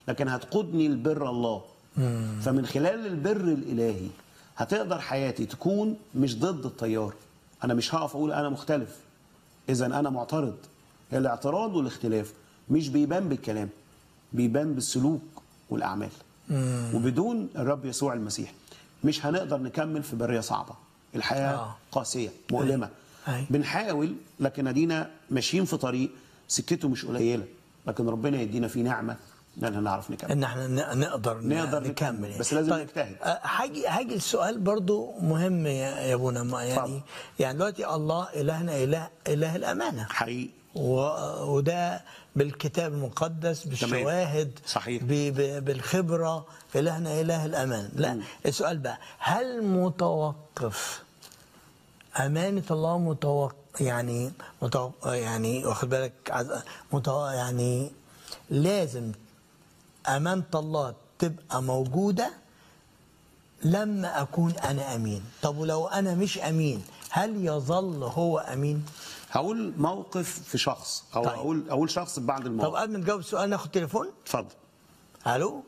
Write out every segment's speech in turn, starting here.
لكن هتقودني لبر الله فمن خلال البر الالهي هتقدر حياتي تكون مش ضد التيار انا مش هقف اقول انا مختلف اذا انا معترض الاعتراض والاختلاف مش بيبان بالكلام بيبان بالسلوك والاعمال وبدون الرب يسوع المسيح مش هنقدر نكمل في بريه صعبه الحياه آه. قاسيه مؤلمه أي. بنحاول لكن ادينا ماشيين في طريق سكته مش قليله لكن ربنا يدينا فيه نعمه ان احنا نعرف نكمل ان احنا ن- نقدر ن- نقدر نكمل نكمل، يعني. بس لازم طيب نجتهد. آه، هاجي هاجي السؤال برضو مهم يا يا ابونا ما يعني اتفضل. يعني دلوقتي الله الهنا اله اله الامانه حقيقي و- وده بالكتاب المقدس بالشواهد صحيح. ب- ب- بالخبره الهنا اله الامان لا السؤال بقى هل متوقف امانه الله متوقف يعني متوقف يعني واخد بالك عز- متو يعني لازم امانه الله تبقى موجوده لما اكون انا امين طب ولو انا مش امين هل يظل هو امين هقول موقف في شخص او طيب. اقول اقول شخص بعد طب الموقف قبل ما نجاوب السؤال ناخد تليفون اتفضل الو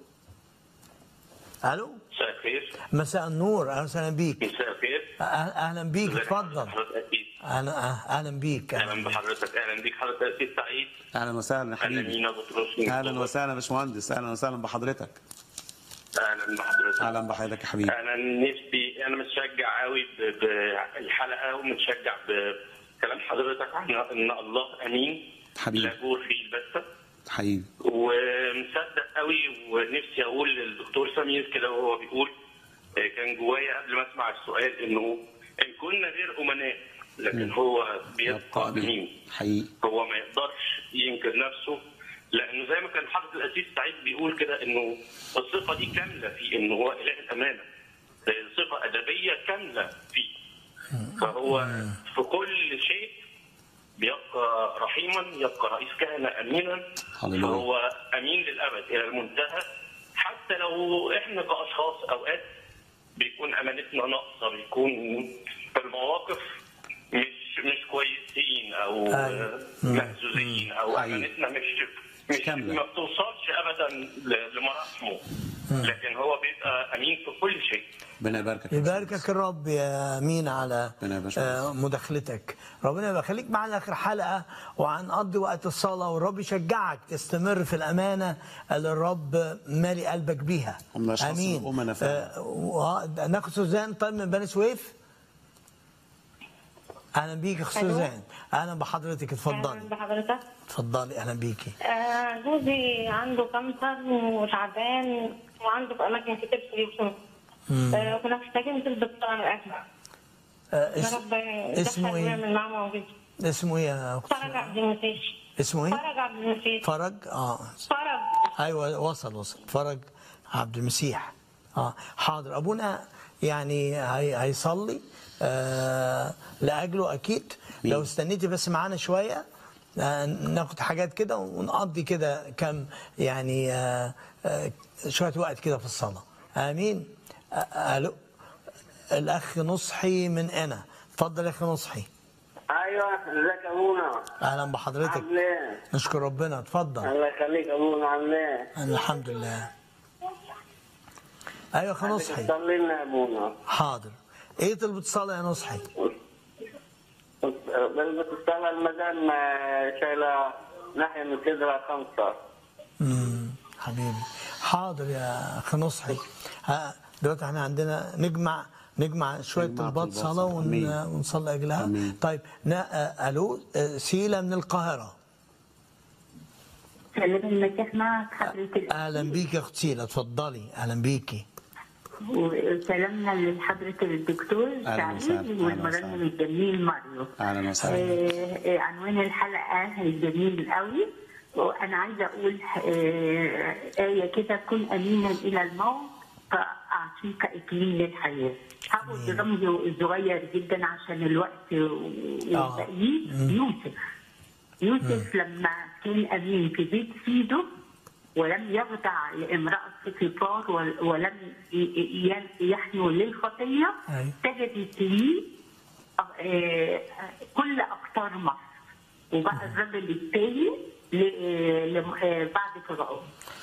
الو مساء الخير مساء النور اهلا وسهلا بيك مساء الخير أه- اهلا بيك ازيك اتفضل حضرتك أكيد. اهلا أه- اهلا بيك اهلا بحضرتك اهلا بيك حضرتك أكيد سعيد اهلا وسهلا اهلا حبيبي مينا بطرس اهلا وسهلا يا باشمهندس اهلا وسهلا بحضرتك اهلا بحضرتك اهلا بحضرتك يا حبيبي انا نفسي انا متشجع قوي ب- بالحلقه ومتشجع بكلام حضرتك عن ان الله امين حبيبي. لا جور فيه البتة حبيبي ومصدق قوي ونفسي اقول للدكتور سمير كده وهو بيقول آه، كان جوايا قبل ما اسمع السؤال انه ان كنا غير امناء لكن هو بيبقى امين حقيقي هو ما يقدرش ينكر نفسه لانه زي ما كان حضرة الاسيس سعيد بيقول كده انه الصفه دي كامله في انه هو اله الامانه صفه ادبيه كامله فيه فهو في كل شيء بيبقى رحيما يبقى رئيس كهنه امينا هللويا. فهو امين للابد الى المنتهى حتى لو احنا كاشخاص اوقات بيكون امانتنا ناقصه بيكون في المواقف مش مش كويسين او أيوة. مهزوزين او أيوة. امانتنا مش مش كاملة. ما بتوصلش ابدا ل- لمراحمه لكن هو بيبقى امين في كل شيء ربنا يباركك يا يباركك الرب يا مين على ربنا يبارك فيك. آه، مداخلتك ربنا يبقى خليك معنا اخر حلقه وهنقضي وقت الصلاه والرب يشجعك تستمر في الامانه اللي الرب مالي قلبك بيها هم الأشخاص امين الأمنا فعلا. آه، و- ناخد سوزان طيب من بني سويف اهلا بيك يا أخت ألو. سوزان اهلا بحضرتك اهلا اتفضلي بحضرتك اتفضلي اهلا بيكي آه، جوزي عنده كانسر وتعبان وعنده في اماكن كتير في جسمه آه، كنا محتاجين نشوف دكتور عن الاكل آه، يا اس- رب اسمه يدخل ايه ويعمل معاه موجود اسمه ايه يا أخت فرج عبد المسيح اسمه ايه فرج عبد المسيح فرج اه فرج ايوه وصل وصل فرج عبد المسيح اه حاضر ابونا يعني هي هيصلي آه لاجله اكيد مين؟ لو استنيتي بس معانا شويه آه ناخد حاجات كده ونقضي كده كم يعني آه آه شويه وقت كده في الصلاه امين آه الو الاخ نصحي من انا اتفضل يا اخي نصحي ايوه ازيك يا ابونا اهلا بحضرتك عامل ايه؟ نشكر ربنا اتفضل الله يخليك يا ابونا عامل ايه؟ الحمد لله ايوه يا اخي نصحي صلي لنا يا ابونا حاضر ايه طلبة الصلاة يا نصحي بس الصلاة المدام آه، شايلة ناحية من صدرها خمسة امم حبيبي حاضر يا اخي نصحي ها دلوقتي احنا عندنا نجمع نجمع شوية نجمع طلبات طلبات صلاة صلاة. ون... أمين. ونصلي أجلها أمين. طيب نا... آه، ألو آه، سيلة من القاهرة سلام المسيح معك حضرتك أهلا بيك يا أخت سيلة اتفضلي أهلا بيكي وسلامنا لحضرة الدكتور أهلا وسهلا. سعيد أهلا والمرنم وسهلا. الجميل ماريو اهلا وسهلا آه، آه، عنوان الحلقة الجميل قوي وأنا عايزة أقول آه، آية كده كن أمينا إلى الموت فأعطيك إكليل الحياة هاخد رمز صغير جدا عشان الوقت والباقيين يوسف يوسف لما كان أمين في بيت سيده ولم يخضع لامرأة فطار ولم ي- ي- يحنو للخطية أيوة. سجدت لي آه، كل أقطار مصر وبقى الرجل التالي ل- ل- آه، بعد فرعون